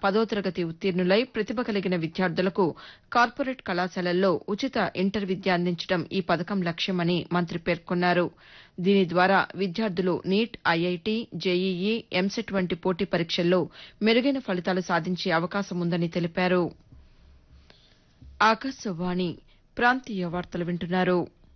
పదో తరగతి ఉత్తీర్ణులై ప్రతిభ కలిగిన విద్యార్థులకు కార్పొరేట్ కళాశాలల్లో ఉచిత ఇంటర్ విద్య అందించడం ఈ పథకం లక్ష్యమని మంత్రి పేర్కొన్నారు దీని ద్వారా విద్యార్థులు నీట్ ఐఐటీ జేఈఈ ఎంసెట్ వంటి పోటీ పరీక్షల్లో మెరుగైన ఫలితాలు సాధించే అవకాశం ఉందని తెలిపారు ఆకాశవాణి ప్రాంతీయ వార్తలు వింటున్నారు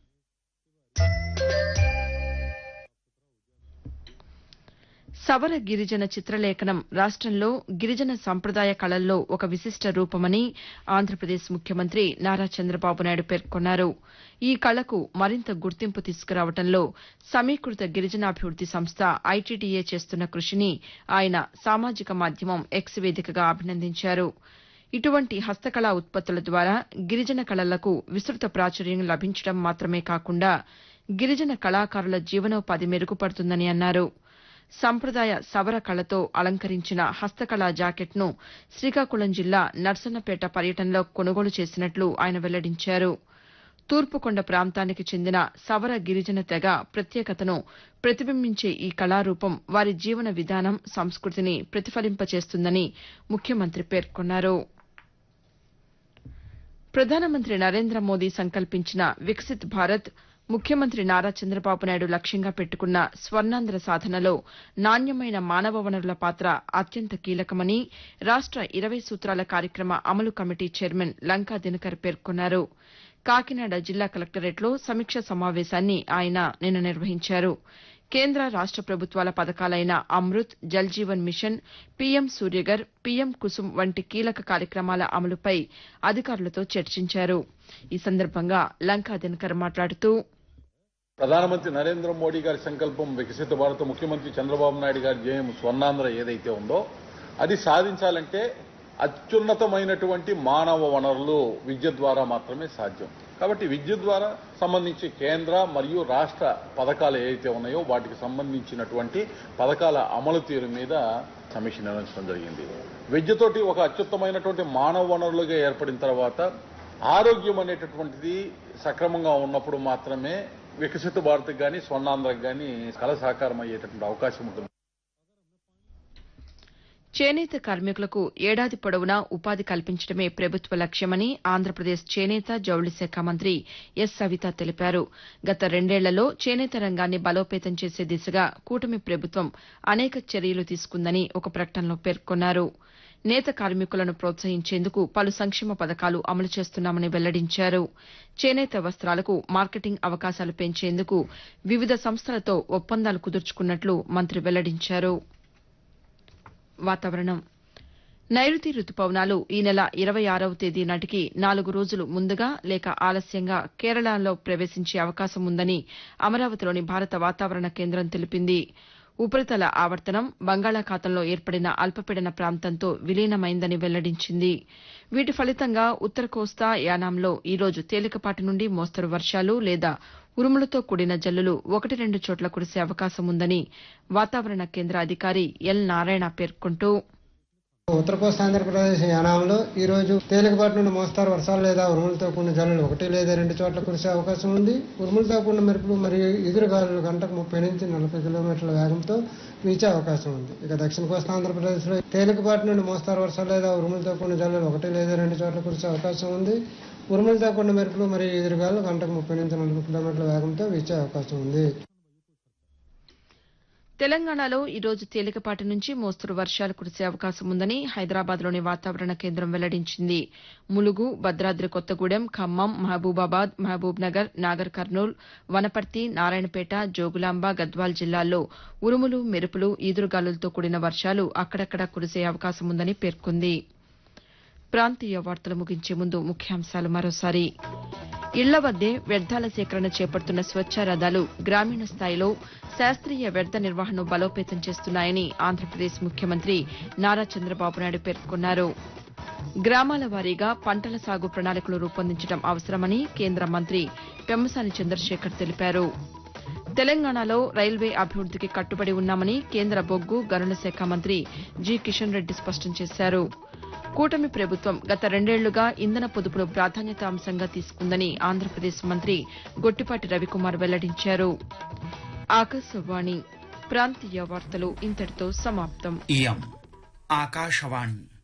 సవర గిరిజన చిత్రలేఖనం రాష్టంలో గిరిజన సంప్రదాయ కళల్లో ఒక విశిష్ట రూపమని ఆంధ్రప్రదేశ్ ముఖ్యమంత్రి నారా చంద్రబాబు నాయుడు పేర్కొన్నారు ఈ కళకు మరింత గుర్తింపు తీసుకురావడంలో సమీకృత గిరిజనాభివృద్ది సంస్థ ఐటీడీఏ చేస్తున్న కృషిని ఆయన సామాజిక మాధ్యమం ఎక్స్ వేదికగా అభినందించారు ఇటువంటి హస్తకళా ఉత్పత్తుల ద్వారా గిరిజన కళలకు విస్తృత ప్రాచుర్యం లభించడం మాత్రమే కాకుండా గిరిజన కళాకారుల జీవనోపాధి మెరుగుపడుతుందని అన్నారు సంప్రదాయ సవర కళతో అలంకరించిన హస్తకళా జాకెట్ను శ్రీకాకుళం జిల్లా నర్సన్నపేట పర్యటనలో కొనుగోలు చేసినట్లు ఆయన వెల్లడించారు తూర్పుకొండ ప్రాంతానికి చెందిన సవర గిరిజన తెగ ప్రత్యేకతను ప్రతిబింబించే ఈ కళారూపం వారి జీవన విధానం సంస్కృతిని ప్రతిఫలింపచేస్తుందని ముఖ్యమంత్రి పేర్కొన్నారు ప్రధానమంత్రి నరేంద్ర మోదీ సంకల్పించిన వికసిత్ భారత్ ముఖ్యమంత్రి నారా చంద్రబాబు నాయుడు లక్ష్యంగా పెట్టుకున్న స్వర్ణాంధ్ర సాధనలో నాణ్యమైన మానవ వనరుల పాత్ర అత్యంత కీలకమని రాష్ట ఇరవై సూత్రాల కార్యక్రమ అమలు కమిటీ చైర్మన్ లంకా దినకర్ పేర్కొన్నారు కాకినాడ జిల్లా కలెక్టరేట్లో సమీక్ష సమావేశాన్ని ఆయన నిన్న నిర్వహించారు కేంద్ర రాష్ట ప్రభుత్వాల పథకాలైన Amrit Jal Jeevan mission PM Suryaghar PM Kusum వంటి కీలక కార్యక్రమాల అమలుపై అధికారులతో చర్చించారు ఈ సందర్భంగా లంకా దినకర్ మాట్లాడుతూ ప్రధానమంత్రి నరేంద్ర మోడీ గారి సంకల్పం వికసిత భారత ముఖ్యమంత్రి చంద్రబాబు నాయుడు గారి జయం స్వర్ణాంధ్ర ఏదైతే ఉందో అది సాధించాలంటే అత్యున్నతమైనటువంటి మానవ వనరులు విద్య ద్వారా మాత్రమే సాధ్యం కాబట్టి విద్య ద్వారా సంబంధించి కేంద్ర మరియు రాష్ట్ర పథకాలు ఏవైతే ఉన్నాయో వాటికి సంబంధించినటువంటి పథకాల అమలు తీరు మీద సమీక్ష నిర్వహించడం జరిగింది విద్యతోటి ఒక అత్యుత్తమైనటువంటి మానవ వనరులుగా ఏర్పడిన తర్వాత ఆరోగ్యం అనేటటువంటిది సక్రమంగా ఉన్నప్పుడు మాత్రమే వికసిత భారత్కి కానీ స్వర్ణాంధ్రకు కానీ కళ సాకారం అయ్యేటటువంటి అవకాశం ఉంటుంది చేనేత కార్మికులకు ఏడాది పొడవునా ఉపాధి కల్పించడమే ప్రభుత్వ లక్ష్యమని ఆంధ్రప్రదేశ్ చేనేత జౌళి శాఖ మంత్రి ఎస్ సవిత తెలిపారు గత రెండేళ్లలో చేనేత రంగాన్ని బలోపేతం చేసే దిశగా కూటమి ప్రభుత్వం అనేక చర్యలు తీసుకుందని ఒక ప్రకటనలో పేర్కొన్నారు నేత కార్మికులను ప్రోత్సహించేందుకు పలు సంక్షేమ పథకాలు అమలు చేస్తున్నామని వెల్లడించారు చేనేత వస్త్రాలకు మార్కెటింగ్ అవకాశాలు పెంచేందుకు వివిధ సంస్థలతో ఒప్పందాలు కుదుర్చుకున్నట్లు మంత్రి వెల్లడించారు వాతావరణం నైరుతి రుతుపవనాలు ఈ నెల ఇరవై ఆరవ తేదీ నాటికి నాలుగు రోజులు ముందుగా లేక ఆలస్యంగా కేరళలో ప్రవేశించే అవకాశం ఉందని అమరావతిలోని భారత వాతావరణ కేంద్రం తెలిపింది ఉపరితల ఆవర్తనం బంగాళాఖాతంలో ఏర్పడిన అల్పపీడన ప్రాంతంతో విలీనమైందని వెల్లడించింది వీటి ఫలితంగా ఉత్తర కోస్తా యానాంలో ఈరోజు తేలికపాటి నుండి మోస్తరు వర్షాలు లేదా ఉరుములతో కూడిన జల్లులు ఒకటి రెండు చోట్ల కురిసే అవకాశం ఉందని వాతావరణ కేంద్ర అధికారి ఎల్ నారాయణ పేర్కొంటూ ఉత్తర కోస్తా ఆంధ్రప్రదేశ్ యానాంలో ఈ రోజు తేలికపాటి నుండి మోస్తారు వర్షాలు లేదా ఉరుములతో కూడిన జల్లులు ఒకటి లేదా రెండు చోట్ల కురిసే అవకాశం ఉంది ఉరుములతో కూడిన మెరుపులు మరియు ఎదురుగాలులు గంటకు ముప్పై నుంచి నలభై కిలోమీటర్ల వేగంతో వీచే అవకాశం ఉంది ఇక దక్షిణ కోస్తా ఆంధ్రప్రదేశ్లో తేలికపాటి నుండి మోస్తారు వర్షాలు లేదా ఉరుములతో కూడిన జల్లులు ఒకటి లేదా రెండు చోట్ల కురిసే అవకాశం ఉంది ఉరుములతో కూడిన మెరుపులు మరియు ఎదురుగాలు గంటకు ముప్పై నుంచి నలభై కిలోమీటర్ల వేగంతో వీచే అవకాశం ఉంది తెలంగాణలో ఈరోజు తేలికపాటి నుంచి మోస్తరు వర్షాలు కురిసే అవకాశం ఉందని హైదరాబాద్లోని వాతావరణ కేంద్రం వెల్లడించింది ములుగు భద్రాద్రి కొత్తగూడెం ఖమ్మం మహబూబాబాద్ మహబూబ్ నగర్ నాగర్ కర్నూల్ వనపర్తి నారాయణపేట జోగులాంబ గద్వాల్ జిల్లాల్లో ఉరుములు మెరుపులు ఈదురుగాలులతో కూడిన వర్షాలు అక్కడక్కడా కురిసే అవకాశం ఉందని పేర్కొంది ప్రాంతీయ వార్తలు ముగించే ముందు ముఖ్యాంశాలు మరోసారి ఇళ్ల వద్దే వ్యర్థాల సేకరణ చేపడుతున్న స్వచ్ఛ రథాలు గ్రామీణ స్థాయిలో శాస్త్రీయ వ్యర్థ నిర్వహణను బలోపేతం చేస్తున్నాయని ఆంధ్రప్రదేశ్ ముఖ్యమంత్రి నారా చంద్రబాబు నాయుడు పేర్కొన్నారు గ్రామాల వారీగా పంటల సాగు ప్రణాళికలు రూపొందించడం అవసరమని కేంద్ర మంత్రి పెమ్మసాని చంద్రశేఖర్ తెలిపారు తెలంగాణలో రైల్వే అభివృద్దికి కట్టుబడి ఉన్నామని కేంద్ర బొగ్గు గనుల శాఖ మంత్రి జి కిషన్ రెడ్డి స్పష్టం చేశారు కూటమి ప్రభుత్వం గత రెండేళ్లుగా ఇంధన పొదుపును ప్రాధాన్యత అంశంగా తీసుకుందని ఆంధ్రప్రదేశ్ మంత్రి గొట్టిపాటి రవికుమార్ వెల్లడించారు ఆకాశవాణి ప్రాంతీయ వార్తలు ఇంతటితో సమాప్తం इयम् आकाशवाणी